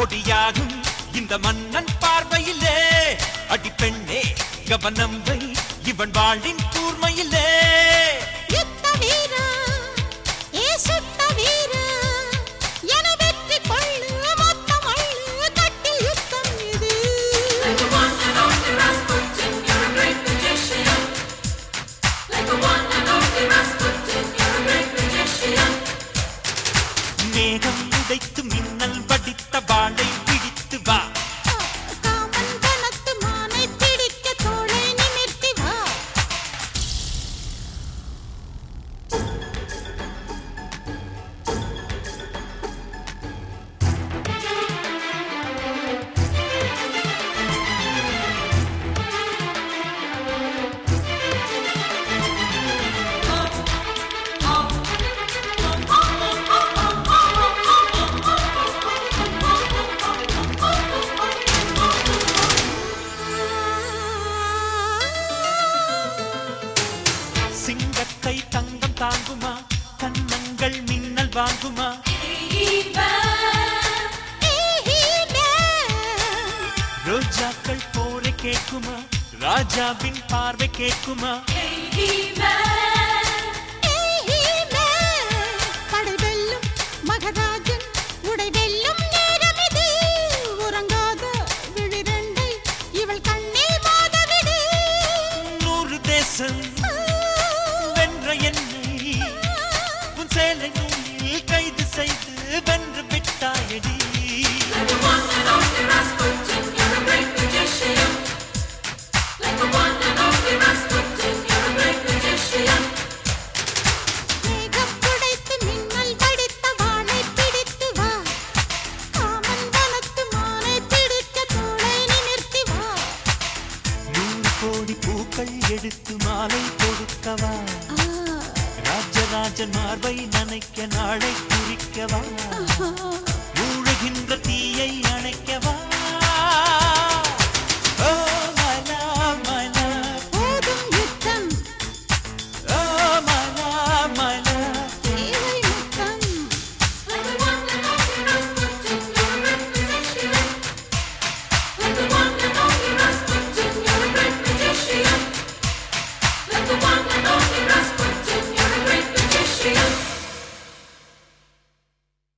பொடியாகும் இந்த மன்னன் பார்வையிலே அடிப்பெண்ணே கவனம் வை இவன் வாழின் கூர்மையிலே யுத்த வீரா ஏ சுத்த வீரா என வெற்றி கொள்ளு மொத்தம் அள்ளு கட்டில் யுத்தம் இது Like the one and only Rasputin, you're a great magician. Like the one and only Rasputin, you're a great magician. மேகம் உடைத்து மின்னல் வடித்த வாளை பிடித்து வா காமன் கனத்து மானை பிடிக்க தோளை நிமிர்த்தி வா சிங்கத்தை தங்கம் தாங்குமா கன்னங்கள் மின்னல் வாங்குமா ரோஜாக்கள் போரை கேட்குமா ராஜாவின் பார்வை கேட்குமா படை வெல்லும் மகராஜன் உடை வெல்லும் நேரம் இது உறங்காத விழிரண்டை இவள் கண்ணில் மோதவிடு நூறு தேசம் வென்ற என்னை உன் சேலை நூலில் கைது செய்து வென்று விட்டாயடி Like the one and only Rasputin, you're a great magician. Like the one and only Rasputin, you're a great magician. மேகம் புடைத்து மின்னல் வடித்த வாளை பிடித்து வா காமன் வனத்து மானை பிடிக்க தோளை நிமிர்த்தி வா நூறு கோடி பூக்கள் எடுத்து மாலை கொடுக்கவா ஆ, ராஜராஜன் மார்பை நனைக்க நாளை குறிக்கவா ஆ. மூழ்கின்ற தீயை அணைக்கவா ஓ